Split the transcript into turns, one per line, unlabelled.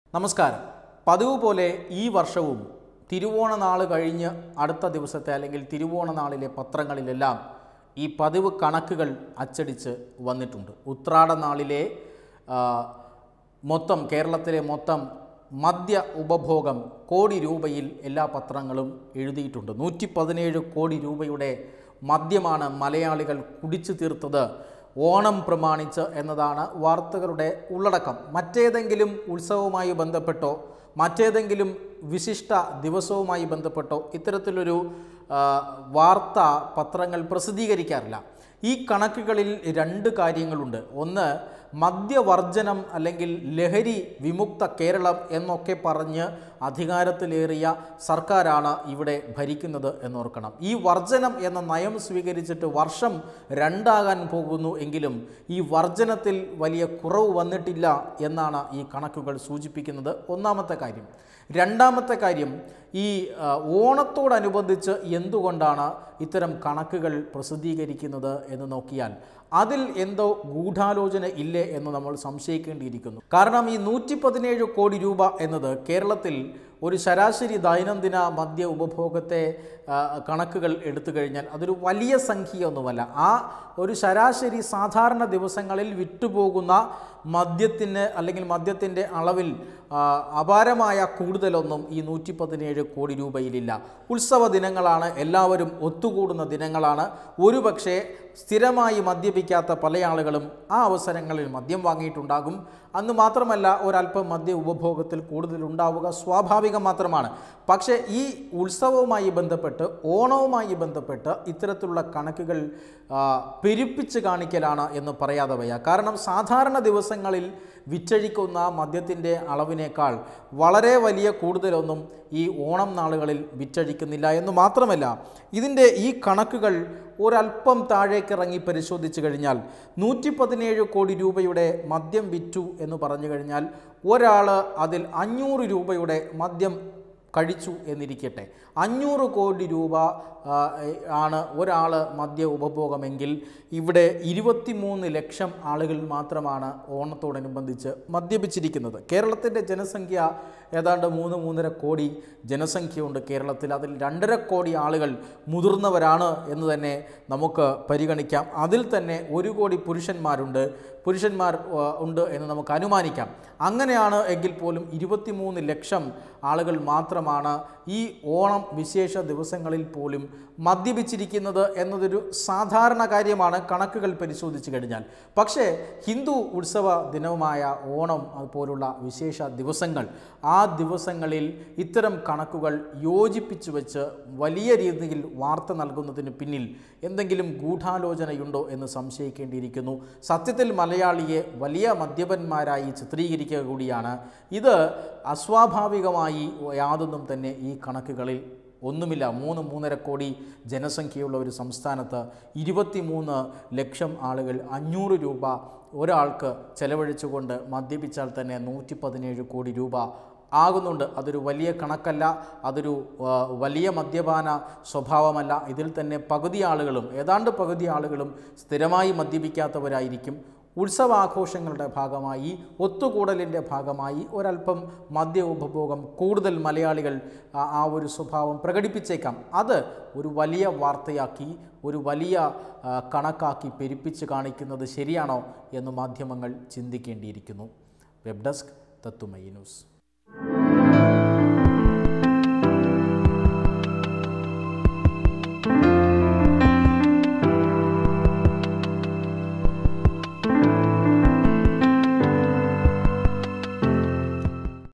നമസ്കാരം പതിവ് പോലെ ഈ വർഷവും തിരുവോണ നാൾ കഴിഞ്ഞ് അടുത്ത ദിവസത്തെ അല്ലെങ്കിൽ തിരുവോണ നാളിലെ പത്രങ്ങളിലെല്ലാം ഈ പതിവ് കണക്കുകൾ അച്ചടിച്ച് വന്നിട്ടുണ്ട് ഉത്രാട നാളിലെ ആ, മൊത്തം കേരളത്തിലെ മൊത്തം മദ്യ ഉപഭോഗം കോടി രൂപയിൽ എല്ലാ പത്രങ്ങളും എഴുതിയിട്ടുണ്ട് നൂറ്റി പതിനേഴ് കോടി രൂപയുടെ മദ്യമാണ് മലയാളികൾ കുടിച്ചു തീർത്തത് ഓണം പ്രമാണിച്ച് എന്നതാണ് വാർത്തകളുടെ ഉള്ളടക്കം മറ്റേതെങ്കിലും ഉത്സവവുമായി ബന്ധപ്പെട്ടോ മറ്റേതെങ്കിലും വിശിഷ്ട ദിവസവുമായി ബന്ധപ്പെട്ടോ ഇത്തരത്തിലൊരു ആ, വാർത്ത പത്രങ്ങൾ പ്രസിദ്ധീകരിക്കാറില്ല ഈ കണക്കുകളിൽ രണ്ട് കാര്യങ്ങളുണ്ട് ഒന്ന് മദ്യവർജനം അല്ലെങ്കിൽ ലഹരി വിമുക്ത കേരളം എന്നൊക്കെ പറഞ്ഞ് അധികാരത്തിലേറിയ സർക്കാരാണ് ഇവിടെ ഭരിക്കുന്നത് എന്നോർക്കണം ഈ വർജനം എന്ന നയം സ്വീകരിച്ചിട്ട് വർഷം രണ്ടാകാൻ പോകുന്നു എങ്കിലും ഈ വർജനത്തിൽ വലിയ കുറവ് വന്നിട്ടില്ല എന്നാണ് ഈ കണക്കുകൾ സൂചിപ്പിക്കുന്നത് ഒന്നാമത്തെ കാര്യം രണ്ടാമത്തെ കാര്യം ഈ ആ, ഓണത്തോടനുബന്ധിച്ച് എന്തുകൊണ്ടാണ് ഇത്തരം കണക്കുകൾ പ്രസിദ്ധീകരിക്കുന്നത് എന്ന് നോക്കിയാൽ അതിൽ എന്തോ ഗൂഢാലോചന ഇല്ലേ എന്ന് നമ്മൾ സംശയിക്കേണ്ടിയിരിക്കുന്നു കാരണം ഈ നൂറ്റി പതിനേഴ് കോടി രൂപ എന്നത് കേരളത്തിൽ ഒരു ശരാശരി ദൈനംദിന മദ്യ ഉപഭോഗത്തെ ആ, കണക്കുകൾ എടുത്തു കഴിഞ്ഞാൽ അതൊരു വലിയ സംഖ്യയൊന്നുമല്ല ആ ഒരു ശരാശരി സാധാരണ ദിവസങ്ങളിൽ വിറ്റുപോകുന്ന മദ്യത്തിന് അല്ലെങ്കിൽ മദ്യത്തിൻ്റെ അളവിൽ ആ, അപാരമായ കൂടുതലൊന്നും ഈ നൂറ്റി പതിനേഴ് കോടി രൂപയിലില്ല ഉത്സവ ദിനങ്ങളാണ് എല്ലാവരും ഒത്തുകൂടുന്ന ദിനങ്ങളാണ് ഒരുപക്ഷെ സ്ഥിരമായി മദ്യപിക്കാത്ത പല ആളുകളും ആ അവസരങ്ങളിൽ മദ്യം വാങ്ങിയിട്ടുണ്ടാകും അന്ന് മാത്രമല്ല ഒരല്പം മദ്യ ഉപഭോഗത്തിൽ കൂടുതൽ ഉണ്ടാവുക സ്വാഭാവികം മാത്രമാണ് പക്ഷേ ഈ ഉത്സവവുമായി ബന്ധപ്പെട്ട് ഓണവുമായി ബന്ധപ്പെട്ട് ഇത്തരത്തിലുള്ള കണക്കുകൾ ആ, പെരുപ്പിച്ച് കാണിക്കലാണ് എന്ന് പറയാതെ വയ്യ കാരണം സാധാരണ ദിവസങ്ങളിൽ വിറ്റഴിക്കുന്ന മദ്യത്തിൻ്റെ അളവിനേക്കാൾ വളരെ വലിയ കൂടുതലൊന്നും ഈ ഓണം നാളുകളിൽ വിറ്റഴിക്കുന്നില്ല എന്ന് മാത്രമല്ല ഇതിൻ്റെ ഈ കണക്കുകൾ ഒരല്പം താഴേക്കിറങ്ങി പരിശോധിച്ച് കഴിഞ്ഞാൽ നൂറ്റി പതിനേഴ് കോടി രൂപയുടെ മദ്യം വിറ്റു എന്ന് പറഞ്ഞു കഴിഞ്ഞാൽ ഒരാൾ അതിൽ അഞ്ഞൂറ് രൂപയുടെ മദ്യം കഴിച്ചു എന്നിരിക്കട്ടെ അഞ്ഞൂറ് കോടി രൂപ ആ, ആണ് ഒരാൾ മദ്യ ഉപഭോഗമെങ്കിൽ ഇവിടെ ഇരുപത്തിമൂന്ന് ലക്ഷം ആളുകൾ മാത്രമാണ് ഓണത്തോടനുബന്ധിച്ച് മദ്യപിച്ചിരിക്കുന്നത് കേരളത്തിൻ്റെ ജനസംഖ്യ ഏതാണ്ട് മൂന്ന് മൂന്നര കോടി ജനസംഖ്യയുണ്ട് കേരളത്തിൽ അതിൽ രണ്ടര കോടി ആളുകൾ മുതിർന്നവരാണ് എന്ന് തന്നെ നമുക്ക് പരിഗണിക്കാം അതിൽ തന്നെ ഒരു കോടി പുരുഷന്മാരുണ്ട് പുരുഷന്മാർ ആ, ഉണ്ട് എന്ന് നമുക്ക് അനുമാനിക്കാം അങ്ങനെയാണ് എങ്കിൽ പോലും ഇരുപത്തിമൂന്ന് ലക്ഷം ആളുകൾ മാത്രമാണ് ഈ ഓണം വിശേഷ ദിവസങ്ങളിൽ പോലും മദ്യപിച്ചിരിക്കുന്നത് എന്നതൊരു സാധാരണ കാര്യമാണ് കണക്കുകൾ പരിശോധിച്ച് കഴിഞ്ഞാൽ പക്ഷേ ഹിന്ദു ഉത്സവ ദിനവുമായ ഓണം അതുപോലുള്ള വിശേഷ ദിവസങ്ങൾ ആ ദിവസങ്ങളിൽ ഇത്തരം കണക്കുകൾ യോജിപ്പിച്ചു വെച്ച് വലിയ രീതിയിൽ വാർത്ത നൽകുന്നതിന് പിന്നിൽ എന്തെങ്കിലും ഗൂഢാലോചനയുണ്ടോ എന്ന് സംശയിക്കേണ്ടിയിരിക്കുന്നു സത്യത്തിൽ മലയാളിയെ വലിയ മദ്യപന്മാരായി ചിത്രീകരിക്കുക കൂടിയാണ് ഇത് അസ്വാഭാവികമായി യാതൊന്നും തന്നെ ഈ കണക്കുകളിൽ ഒന്നുമില്ല മൂന്ന് മൂന്നര കോടി ജനസംഖ്യയുള്ള ഒരു സംസ്ഥാനത്ത് ഇരുപത്തിമൂന്ന് ലക്ഷം ആളുകൾ അഞ്ഞൂറ് രൂപ ഒരാൾക്ക് ചെലവഴിച്ചുകൊണ്ട് മദ്യപിച്ചാൽ തന്നെ നൂറ്റി പതിനേഴ് കോടി രൂപ ആകുന്നുണ്ട് അതൊരു വലിയ കണക്കല്ല അതൊരു ആ, വലിയ മദ്യപാന സ്വഭാവമല്ല ഇതിൽ തന്നെ പകുതി ആളുകളും ഏതാണ്ട് പകുതി ആളുകളും സ്ഥിരമായി മദ്യപിക്കാത്തവരായിരിക്കും ഉത്സവാഘോഷങ്ങളുടെ ഭാഗമായി ഒത്തുകൂടലിൻ്റെ ഭാഗമായി ഒരല്പം മദ്യ ഉപഭോഗം കൂടുതൽ മലയാളികൾ ആ ആ ഒരു സ്വഭാവം പ്രകടിപ്പിച്ചേക്കാം അത് ഒരു വലിയ വാർത്തയാക്കി ഒരു വലിയ ആ, കണക്കാക്കി പെരുപ്പിച്ച് കാണിക്കുന്നത് ശരിയാണോ എന്ന് മാധ്യമങ്ങൾ ചിന്തിക്കേണ്ടിയിരിക്കുന്നു വെബ് ഡെസ്ക് തത്തുമൈ ന്യൂസ്